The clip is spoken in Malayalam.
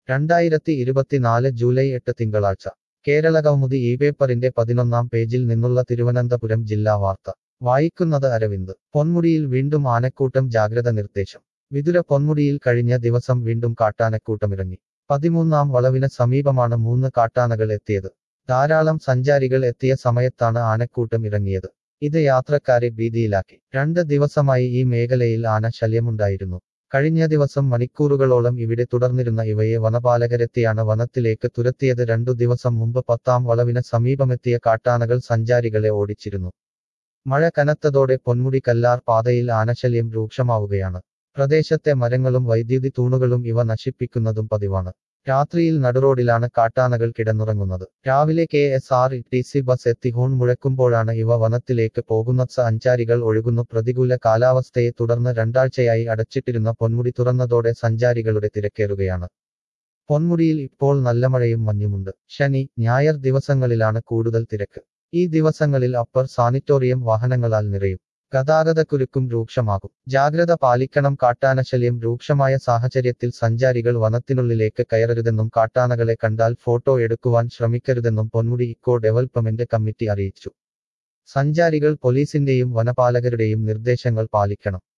രണ്ടായിരത്തി ഇരുപത്തിനാല് ജൂലൈ എട്ട് തിങ്കളാഴ്ച കേരളകൗമുദി ഈ പേപ്പറിന്റെ പതിനൊന്നാം പേജിൽ നിന്നുള്ള തിരുവനന്തപുരം ജില്ലാ വാർത്ത വായിക്കുന്നത് അരവിന്ദ് പൊന്മുടിയിൽ വീണ്ടും ആനക്കൂട്ടം ജാഗ്രത നിർദ്ദേശം വിതുര പൊന്മുടിയിൽ കഴിഞ്ഞ ദിവസം വീണ്ടും കാട്ടാനക്കൂട്ടമിറങ്ങി പതിമൂന്നാം വളവിന് സമീപമാണ് മൂന്ന് കാട്ടാനകൾ എത്തിയത് ധാരാളം സഞ്ചാരികൾ എത്തിയ സമയത്താണ് ആനക്കൂട്ടം ഇറങ്ങിയത് ഇത് യാത്രക്കാരെ ഭീതിയിലാക്കി രണ്ട് ദിവസമായി ഈ മേഖലയിൽ ആന ശല്യമുണ്ടായിരുന്നു കഴിഞ്ഞ ദിവസം മണിക്കൂറുകളോളം ഇവിടെ തുടർന്നിരുന്ന ഇവയെ വനപാലകരെത്തിയാണ് വനത്തിലേക്ക് തുരത്തിയത് രണ്ടു ദിവസം മുമ്പ് പത്താം വളവിന് സമീപമെത്തിയ കാട്ടാനകൾ സഞ്ചാരികളെ ഓടിച്ചിരുന്നു മഴ കനത്തതോടെ പൊന്മുടി കല്ലാർ പാതയിൽ ആനശല്യം രൂക്ഷമാവുകയാണ് പ്രദേശത്തെ മരങ്ങളും വൈദ്യുതി തൂണുകളും ഇവ നശിപ്പിക്കുന്നതും പതിവാണ് രാത്രിയിൽ നടുറോഡിലാണ് കാട്ടാനകൾ കിടന്നുറങ്ങുന്നത് രാവിലെ K S R T C bus എത്തി ഹോൺ മുഴക്കുമ്പോഴാണ് ഇവ വനത്തിലേക്ക് പോകുന്ന സഞ്ചാരികൾ ഒഴുകുന്നു പ്രതികൂല കാലാവസ്ഥയെ തുടർന്ന് രണ്ടാഴ്ചയായി അടച്ചിട്ടിരുന്ന പൊന്മുടി തുറന്നതോടെ സഞ്ചാരികളുടെ തിരക്കേറുകയാണ് പൊന്മുടിയിൽ ഇപ്പോൾ നല്ല മഴയും മഞ്ഞുമുണ്ട് ശനി ഞായർ ദിവസങ്ങളിലാണ് കൂടുതൽ തിരക്ക് ഈ ദിവസങ്ങളിൽ അപ്പർ സാനിറ്റോറിയം വാഹനങ്ങളാൽ നിറയും ഗതാഗതക്കുരുക്കും രൂക്ഷമാകും ജാഗ്രത പാലിക്കണം കാട്ടാനശല്യം രൂക്ഷമായ സാഹചര്യത്തിൽ സഞ്ചാരികൾ വനത്തിനുള്ളിലേക്ക് കയറരുതെന്നും കാട്ടാനകളെ കണ്ടാൽ ഫോട്ടോ എടുക്കുവാൻ ശ്രമിക്കരുതെന്നും പൊന്മുടി ഇക്കോ ഡെവലപ്മെന്റ് കമ്മിറ്റി അറിയിച്ചു സഞ്ചാരികൾ പോലീസിന്റെയും വനപാലകരുടെയും നിർദ്ദേശങ്ങൾ പാലിക്കണം